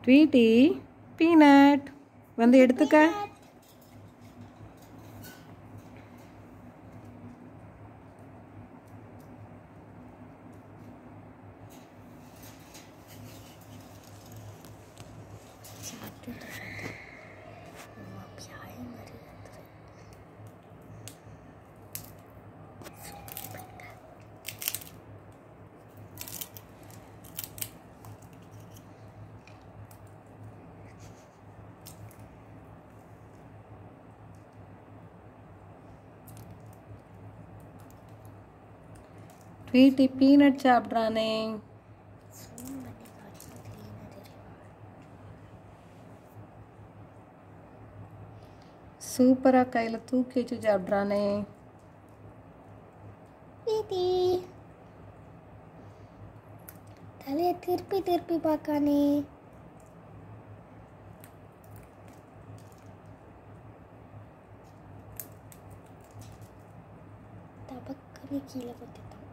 Tweety peanut வந்து எடுத்துக்க Tweety peanut சாப்பிட்றானே சூப்பராக கையில் தூக்கி வச்சு சாப்பிட்றானே வீதி தலையை திருப்பி திருப்பி பார்க்கானே தபக்கமே கீழே பார்த்துட்டான்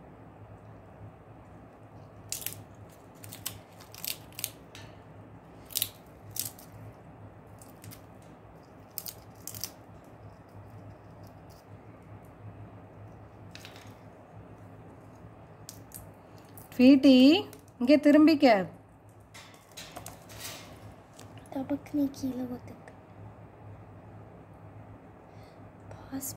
ட்வீட்டி இங்கே திரும்பிக்க தபக்குனே கீழே பார்த்துட்டான்